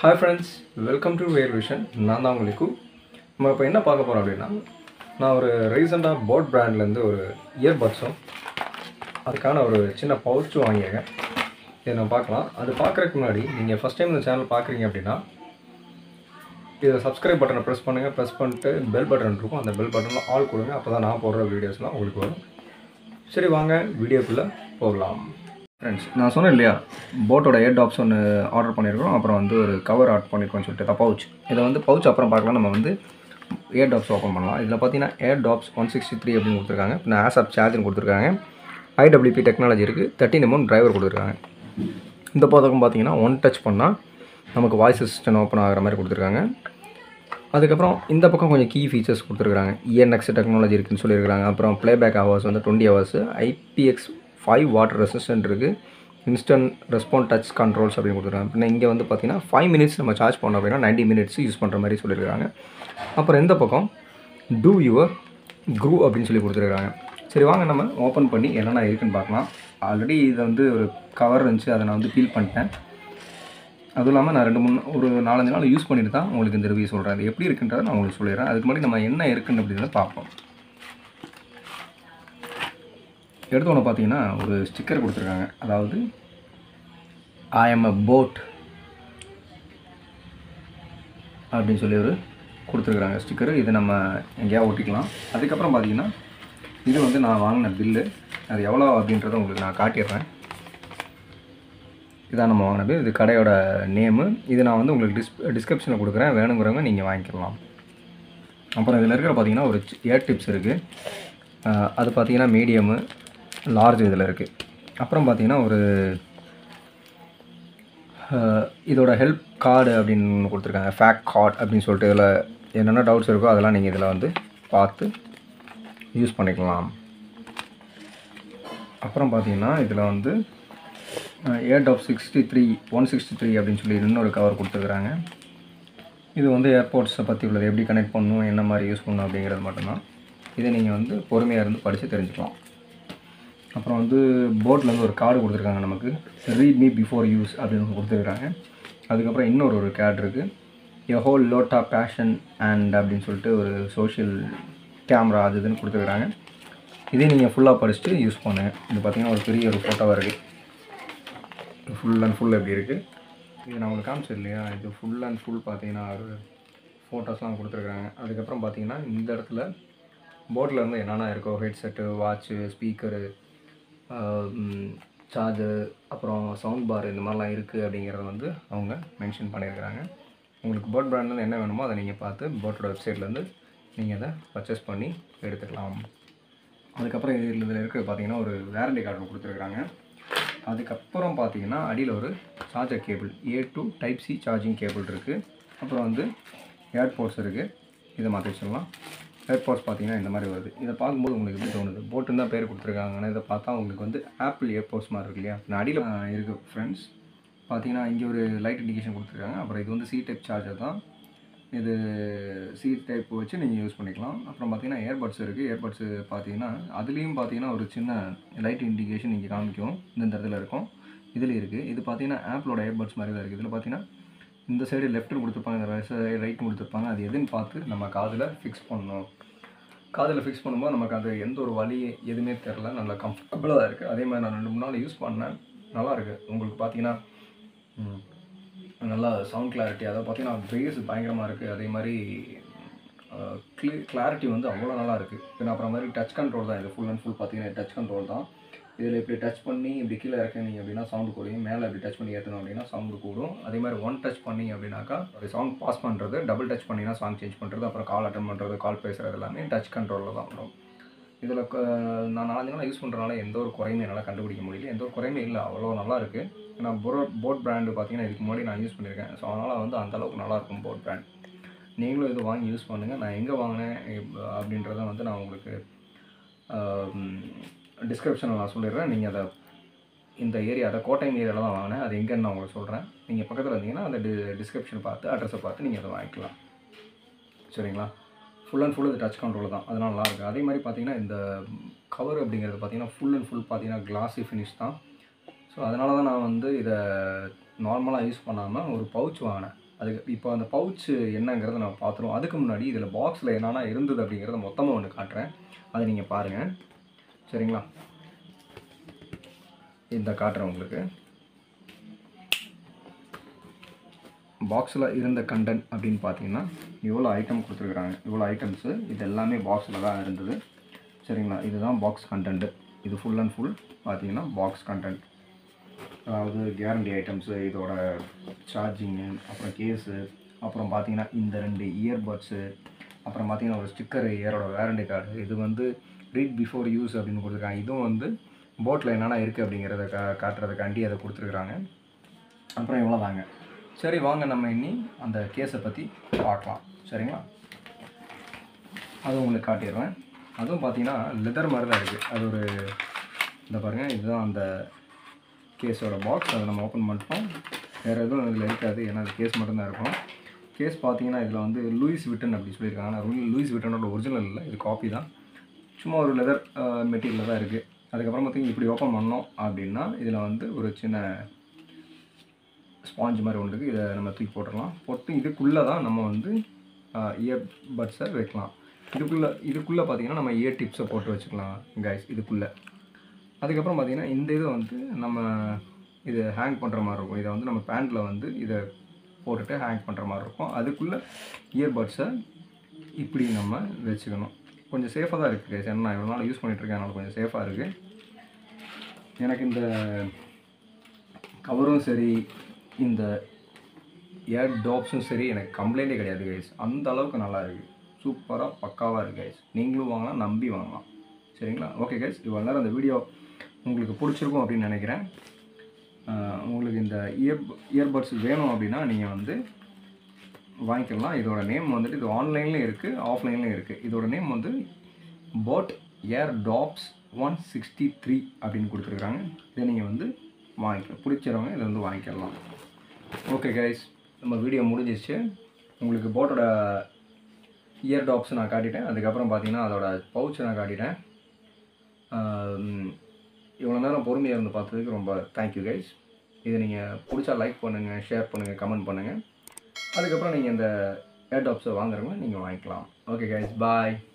hi friends welcome to Wear Vision நான் தான் உங்களுக்கு நம்ம இப்போ என்ன பார்க்க போகிறோம் அப்படின்னா நான் ஒரு ரீசெண்டாக போட் பிராண்ட்லேருந்து ஒரு இயர்பட்ஸும் அதுக்கான ஒரு சின்ன பவுச்சும் வாங்கியிருக்கேன் இதை நம்ம பார்க்கலாம் அது பார்க்குறதுக்கு முன்னாடி நீங்கள் ஃபஸ்ட் டைம் இந்த சேனல் பார்க்குறீங்க அப்படின்னா இதை சப்ஸ்கிரைப் பட்டனை ப்ரெஸ் பண்ணுங்கள் ப்ரெஸ் பண்ணிட்டு பெல் பட்டன் இருக்கும் அந்த பெல் பட்டனில் ஆல் கொடுங்க அப்போ தான் நான் போடுற வீடியோஸ்லாம் உங்களுக்கு வரும் சரி வாங்க வீடியோக்குள்ளே போகலாம் ஃப்ரெண்ட்ஸ் நான் சொன்னேன் இல்லையா போட்டோட ஏர் டாப்ஸ் ஒன்று ஆர்டர் பண்ணியிருக்கோம் அப்புறம் வந்து ஒரு கவர் ஆர்டர் பண்ணியிருக்கோம்னு சொல்லிட்டு பவுச் இதை வந்து பவுச் அப்புறம் பார்க்கலாம் நம்ம வந்து ஏர் டாப்ஸ் ஓப்பன் பண்ணலாம் இதில் பார்த்தீங்கன்னா Airdopes one sixty three அப்படின்னு கொடுத்துருக்காங்க பின்ன ஆஸ்அப் சார்ஜர் கொடுத்துருக்காங்க ஐடபிள்யூபி டெக்னாலஜி இருக்குது தேர்ட்டின் எம்எம் டிரைவர் கொடுத்துருக்காங்க இந்த பதக்கம் பார்த்தீங்கன்னா ஒன் டச் பண்ணால் நமக்கு வாய்ஸ் அசிஸ்டன்ட் ஓப்பன் ஆகிற மாதிரி கொடுத்துருக்காங்க அதுக்கப்புறம் இந்த பக்கம் கொஞ்சம் கீ ஃபீச்சர்ஸ் கொடுத்துருக்காங்க இஎன்எக்ஸ் டெக்னாலஜி இருக்குன்னு சொல்லியிருக்காங்க அப்புறம் ப்ளேபேக் ஹவர்ஸ் வந்து twenty hours IPX five water resistant இருக்குது இன்ஸ்டன்ட் ரெஸ்பாண்ட் டச் கண்ட்ரோல்ஸ் அப்படின்னு கொடுத்துருக்காங்க பின்ன இங்கே வந்து பார்த்தீங்கன்னா ஃபைவ் மினிட்ஸ் நம்ம சார்ஜ் பண்ணோம் அப்படின்னா 90 மினிட்ஸ் யூஸ் பண்ணுற மாதிரி சொல்லியிருக்காங்க அப்புறம் இந்த பக்கம் டூ யுவர் க்ரூ அப்படின்னு சொல்லி கொடுத்துருக்காங்க சரி வாங்க நம்ம ஓப்பன் பண்ணி என்னென்ன இருக்குன்னு பார்க்கலாம் ஆல்ரெடி இது வந்து ஒரு கவர் இருந்துச்சு அதை நான் வந்து ஃபீல் பண்ணிட்டேன் அதுவும் இல்லாமல் நான் ரெண்டு மூணு ஒரு நாலஞ்சு நாள் யூஸ் பண்ணிட்டு தான் உங்களுக்கு இந்த ரிவ்யூ சொல்கிறேன் அது எப்படி இருக்குன்றதை நான் உங்களுக்கு சொல்லிடுறேன் அதுக்கு முன்னாடி நம்ம என்ன இருக்குன்னு அப்படின்றத பார்ப்போம் எடுத்தோன்னே பார்த்தீங்கன்னா ஒரு ஸ்டிக்கர் கொடுத்துருக்காங்க அதாவது ஐ எம் அ போட் அப்படின்னு சொல்லி ஒரு கொடுத்துருக்குறாங்க ஸ்டிக்கர் இதை நம்ம எங்கேயா ஒட்டிக்கலாம் அதுக்கப்புறம் பார்த்தீங்கன்னா இது வந்து நான் வாங்கின பில்லு அது எவ்வளோ அப்படின்றத உங்களுக்கு நான் காட்டிடுறேன் இதான் நம்ம வாங்கின பில் இது கடையோட நேமு இது நான் வந்து உங்களுக்கு டிஸ் டிஸ்கிரிப்ஷனில் கொடுக்குறேன் வேணுங்கிறவங்க நீங்கள் வாங்கிக்கலாம் அப்புறம் இதில் இருக்கிற பார்த்தீங்கன்னா ஒரு ஏர் டிப்ஸ் இருக்குது அது பார்த்தீங்கன்னா மீடியமு லார்ஜ் இதில் இருக்குது அப்புறம் பார்த்தீங்கன்னா ஒரு அஹ், இதோட ஹெல்ப் கார்டு அப்படின்னு ஒன்று கொடுத்துருக்காங்க ஃபேக் கார்டு அப்படின்னு சொல்லிட்டு இதில் என்னென்ன டவுட்ஸ் இருக்கோ அதெல்லாம் நீங்கள் இதில் வந்து பார்த்து யூஸ் பண்ணிக்கலாம் அப்புறம் பார்த்தீங்கன்னா இதில் வந்து Airdope sixty three one sixty three அப்படின்னு சொல்லி இன்னொரு கவர் கொடுத்துருக்குறாங்க இது வந்து ஏர்போர்ட்ஸை பற்றி உள்ளது எப்படி கனெக்ட் பண்ணணும் என்ன மாதிரி யூஸ் பண்ணணும் அப்படிங்கிறது மட்டும்தான் இதை நீங்கள் வந்து பொறுமையாக இருந்து படித்து தெரிஞ்சுக்கலாம் அப்புறம் வந்து போட்லேருந்து ஒரு கார்டு கொடுத்துருக்காங்க நமக்கு ரீட் மீ பிஃபோர் யூஸ் அப்படின்னு ஒன்று கொடுத்துருக்காங்க அதுக்கப்புறம் இன்னொரு ஒரு கேட் இருக்குது a whole lotta passion and அப்படின்னு சொல்லிட்டு ஒரு சோஷியல் கேமரா அது இதுன்னு கொடுத்துருக்குறாங்க இதே நீங்கள் ஃபுல்லாக படிச்சுட்டு யூஸ் பண்ணுங்க இது பார்த்தீங்கன்னா ஒரு பெரிய ஒரு ஃபோட்டோவாக இருக்குது ஃபுல் அண்ட் ஃபுல் எப்படி இருக்குது இது நான் உங்களுக்கு காமிச்சது இல்லையா இது ஃபுல் அண்ட் ஃபுல் பார்த்தீங்கன்னா ஒரு ஃபோட்டோஸ்லாம் கொடுத்துருக்காங்க அதுக்கப்புறம் பார்த்தீங்கன்னா இந்த இடத்துல போட்டில் இருந்து என்னென்ன இருக்கோ ஹெட்செட்டு வாட்ச்சு ஸ்பீக்கரு சார்ஜர் அப்புறம் சவுண்ட் பார் இந்த மாதிரிலாம் இருக்குது அப்படிங்கிறத வந்து அவங்க மென்ஷன் பண்ணியிருக்கிறாங்க உங்களுக்கு போட் பிராண்ட்லேருந்து என்ன வேணுமோ அதை நீங்கள் பார்த்து போட்டோட வெப்சைட்லேருந்து நீங்கள் அதை பர்ச்சேஸ் பண்ணி எடுத்துக்கலாம் அதுக்கப்புறம் இதில் இதில் இருக்கிறது பார்த்தீங்கன்னா ஒரு வேரண்டி கார்டு கொடுத்துருக்குறாங்க அதுக்கப்புறம் பார்த்தீங்கன்னா அடியில் ஒரு charger cable A to type C charging cable இருக்குது அப்புறம் வந்து ஏர்போர்ட்ஸ் இருக்குது இதை மாற்றி வச்சிடலாம் ஏர்போர்ட்ஸ் பார்த்தீங்கன்னா இந்த மாதிரி வருது இதை பார்க்கும்போது உங்களுக்கு எப்படி தோணுது போட்டுன்னு தான் பேர் கொடுத்துருக்காங்க ஆனால் இதை பார்த்தா உங்களுக்கு வந்து ஆப்பிள் ஏர்போர்ட்ஸ் மாதிரி இருக்கு இல்லையா நான் அடியில் இருக்குது ஃப்ரெண்ட்ஸ் பார்த்தீங்கன்னா இங்கே ஒரு லைட் இண்டிகேஷன் கொடுத்துருக்காங்க அப்புறம் இது வந்து சி டைப் சார்ஜர் தான் இது சி டைப் வச்சு நீங்கள் யூஸ் பண்ணிக்கலாம் அப்புறம் பார்த்தீங்கன்னா ஏர்பட்ஸ் இருக்குது ஏர்பட்ஸு பார்த்தீங்கன்னா அதுலேயும் பார்த்தீங்கன்னா ஒரு சின்ன லைட் இண்டிகேஷன் இங்கே காமிக்கும் இந்த இந்த இடத்துல இருக்கும் இதுலேயும் இருக்குது இது பார்த்தீங்கன்னா ஆப்பிளோட ஏர்பட்ஸ் மாதிரி தான் இருக்குது இதில் பார்த்தீங்கன்னா இந்த சைடு லெஃப்ட்டில் கொடுத்துருப்பாங்க இந்த சைடு ரைட் கொடுத்துருப்பாங்க அது எதுன்னு பார்த்து நம்ம காதில் ஃபிக்ஸ் பண்ணணும் காதில் ஃபிக்ஸ் பண்ணும்போது நமக்கு அது எந்த ஒரு வலி எதுவுமே தெரில நல்லா கம்ஃபர்டபுளாக தான் இருக்குது அதே மாதிரி நான் ரெண்டு மூணு நாள் யூஸ் பண்ணேன் நல்லா இருக்குது உங்களுக்கு பார்த்தீங்கன்னா ம், நல்லா சவுண்ட் கிளாரிட்டி அதாவது பார்த்தீங்கன்னா பேஸ் பயங்கரமாக இருக்குது அதே மாதிரி க்ளி கிளாரிட்டி வந்து அவ்வளோ நல்லா இருக்குது பின்ன அப்புறம் மாதிரி டச் கண்ட்ரோல் தான் இது ஃபுல் அண்ட் ஃபுல் பார்த்தீங்கன்னா டச் கண்ட்ரோல் தான் இதில் இப்படி டச் பண்ணி இப்படி கீழே இறக்குனீங்க அப்படின்னா சவுண்டு கூடும் மேலே இப்படி டச் பண்ணி ஏற்றணும் அப்படின்னா சவுண்டு கூடும் அதே மாதிரி ஒன் டச் பண்ணி அப்படின்னாக்கா ஒரு சாங் பாஸ் பண்ணுறது டபுள் டச் பண்ணிங்கன்னா சாங் சேஞ்ச் பண்ணுறது அப்புறம் கால் அட்டன் பண்ணுறது கால் பேசுகிறது எல்லாமே டச் கண்ட்ரோலில் தான் வரும் இதில் நான் நாலஞ்சு நாள் யூஸ் பண்ணுறதுனால எந்த ஒரு குறையுமே என்னால் கண்டுபிடிக்க முடியல எந்த ஒரு குறையுமே இல்லை அவ்வளோ நல்லா இருக்குது நான் போரோ போட் பிராண்டு பார்த்தீங்கன்னா இதுக்கு முன்னாடி நான் யூஸ் பண்ணியிருக்கேன் ஸோ அதனால் வந்து அந்த அளவுக்கு நல்லா இருக்கும் போட் பிராண்ட் நீங்களும் இது வாங்கி யூஸ் பண்ணுங்கள் நான் எங்கே வாங்கினேன் எப்- அப்படின்றத வந்து நான் உங்களுக்கு டிஸ்கிரிப்ஷனில் நான் சொல்லிடுறேன் நீங்கள் அதை இந்த ஏரியா அதை கோட்டையம் ஏரியாவில் தான் வாங்கினேன் அது எங்கேன்னு நான் உங்களுக்கு சொல்கிறேன் நீங்கள் பக்கத்தில் இருந்தீங்கன்னா அந்த டி டிஸ்கிரிப்ஷன் பார்த்து அட்ரஸை பார்த்து நீங்கள் அதை வாங்கிக்கலாம் சரிங்களா ஃபுல் அண்ட் ஃபுல் இது டச் கண்ட்ரோல் தான் அதனால் நல்லா இருக்குது அதே மாதிரி பார்த்தீங்கன்னா இந்த கவர் அப்படிங்கிறது பார்த்தீங்கன்னா ஃபுல் அண்ட் ஃபுல் பார்த்தீங்கன்னா கிளாஸி ஃபினிஷ் தான் ஸோ அதனால தான் நான் வந்து இதை நார்மலாக யூஸ் பண்ணாமல் ஒரு பவுச் வாங்கினேன் அதுக்கு இப்போ அந்த பவுச்சு என்னங்கிறத நான் பார்த்துருவோம் அதுக்கு முன்னாடி இதில் பாக்ஸில் என்னென்ன இருந்தது அப்படிங்கிறத மொத்தமாக ஒன்று காட்டுறேன் அதை நீங்கள் பாருங்கள் சரிங்களா இந்த காட்டுறேன் உங்களுக்கு பாக்ஸில் இருந்த கண்டென்ட் அப்படின்னு பார்த்தீங்கன்னா இவ்வளோ ஐட்டம் கொடுத்துருக்குறாங்க இவ்வளோ ஐட்டம்ஸு இது எல்லாமே பாக்ஸில் தான் இருந்தது சரிங்களா இதுதான் பாக்ஸ் கண்டென்ட்டு இது ஃபுல் அண்ட் ஃபுல் பார்த்தீங்கன்னா பாக்ஸ் கண்டென்ட் அதாவது கேரண்டி ஐட்டம்ஸு இதோட சார்ஜிங்கு அப்புறம் கேஸு அப்புறம் பார்த்தீங்கன்னா இந்த ரெண்டு இயர்பட்ஸு அப்புறம் பார்த்தீங்கன்னா ஒரு ஸ்டிக்கர் இயரோட வேரண்டி கார்டு இது வந்து ரீட் பிஃபோர் யூஸ் அப்படின்னு கொடுத்துருக்காங்க இதுவும் வந்து போட்டில் என்னென்ன இருக்குது அப்படிங்கிறத கா காட்டுறதுக்காண்டி அதை கொடுத்துருக்குறாங்க அப்புறம் இவ்வளோ தாங்க சரி வாங்க நம்ம இனி அந்த கேஸை பற்றி பார்க்கலாம் சரிங்களா அது உங்களுக்கு காட்டிடுறேன் அதுவும் பார்த்தீங்கன்னா லெதர் மாதிரி தான் இருக்குது அது ஒரு இந்த பாருங்கள் இதுதான் அந்த கேஸோட பாக்ஸ் அதை நம்ம ஓப்பன் பண்ணிட்டோம் வேறு எதுவும் இதில் இருக்காது ஏன்னா அது கேஸ் மட்டும்தான் இருக்கும் கேஸ் பார்த்தீங்கன்னா இதில் வந்து லூயிஸ் விட்டன் அப்படி சொல்லியிருக்காங்க ஆனால் லூயிஸ் விட்டனோட ஒரிஜினல் இல்லை இது காப்பி தான் சும்மா ஒரு லெதர் மெட்டீரியல் தான் இருக்குது அதுக்கப்புறம் பார்த்தீங்கன்னா இப்படி ஓப்பன் பண்ணோம் அப்படின்னா இதில் வந்து ஒரு சின்ன ஸ்பாஞ்ச் மாதிரி ஒன்று இருக்குது இதை நம்ம தூக்கி போட்டுடலாம் போட்டு இதுக்குள்ளே தான் நம்ம வந்து இயர் பட்ஸை வைக்கலாம் இதுக்குள்ளே இதுக்குள்ளே பார்த்தீங்கன்னா நம்ம இயர் டிப்ஸை போட்டு வச்சுக்கலாம் கைஸ் இதுக்குள்ளே அதுக்கப்புறம் பார்த்தீங்கன்னா இந்த இது வந்து நம்ம இது ஹேங் பண்ணுற மாதிரி இருக்கும் இதை வந்து நம்ம பேண்ட்டில் வந்து இதை போட்டுட்டு ஹேங் பண்ணுற மாதிரி இருக்கும் அதுக்குள்ளே இயர்பட்ஸை இப்படி நம்ம வச்சுக்கணும் கொஞ்சம் சேஃபாக தான் இருக்குது கைஸ் ஏன்னா நான் இவ்வளோ நாள் யூஸ் பண்ணிகிட்ருக்கேன் அதனால் கொஞ்சம் சேஃபாக இருக்குது எனக்கு இந்த கவரும் சரி இந்த ஏர் டாப்ஸும் சரி எனக்கு கம்ப்ளைண்ட்டே கிடையாது கைஸ் அந்த அளவுக்கு நல்லா இருக்குது சூப்பராக பக்காவாக இருக்குது கைஸ் நீங்களும் வாங்கலாம் நம்பி வாங்கலாம் சரிங்களா ஓகே கைஸ் இவ்வளோ நேரம் அந்த வீடியோ உங்களுக்கு பிடிச்சிருக்கும் அப்படின்னு நினைக்கிறேன் ஆஹ் உங்களுக்கு இந்த இயர் இயர்பட்ஸ் வேணும் அப்படின்னா நீங்கள் வந்து வாங்கிக்கலாம் இதோட நேம் வந்துட்டு இது ஆன்லைன்லேயும் இருக்குது ஆஃப்லைன்லேயும் இருக்குது இதோட நேம் வந்து boAt Airdopes one sixty three அப்படின்னு கொடுத்துருக்குறாங்க இதை நீங்கள் வந்து வாங்கிக்கலாம் பிடிச்சவங்க இதை வந்து வாங்கிக்கலாம் ஓகே கைஸ் நம்ம வீடியோ முடிஞ்சிச்சு உங்களுக்கு போட்டோட இயர் டாப்ஸ் நான் காட்டிட்டேன் அதுக்கப்புறம் பார்த்தீங்கன்னா அதோட பவுச்சை நான் காட்டிட்டேன் இவ்வளோ நேரம் பொறுமையாக இருந்து பார்த்ததுக்கு ரொம்ப தேங்க்யூ கைஸ் இதை நீங்கள் பிடிச்சா லைக் பண்ணுங்கள் ஷேர் பண்ணுங்கள் கமெண்ட் பண்ணுங்கள் அதுக்கப்புறம் நீங்கள் இந்த ஏர் டாப்ஸை வாங்குறவங்க நீங்கள் வாங்கிக்கலாம் ஓகே கைஸ் பாய்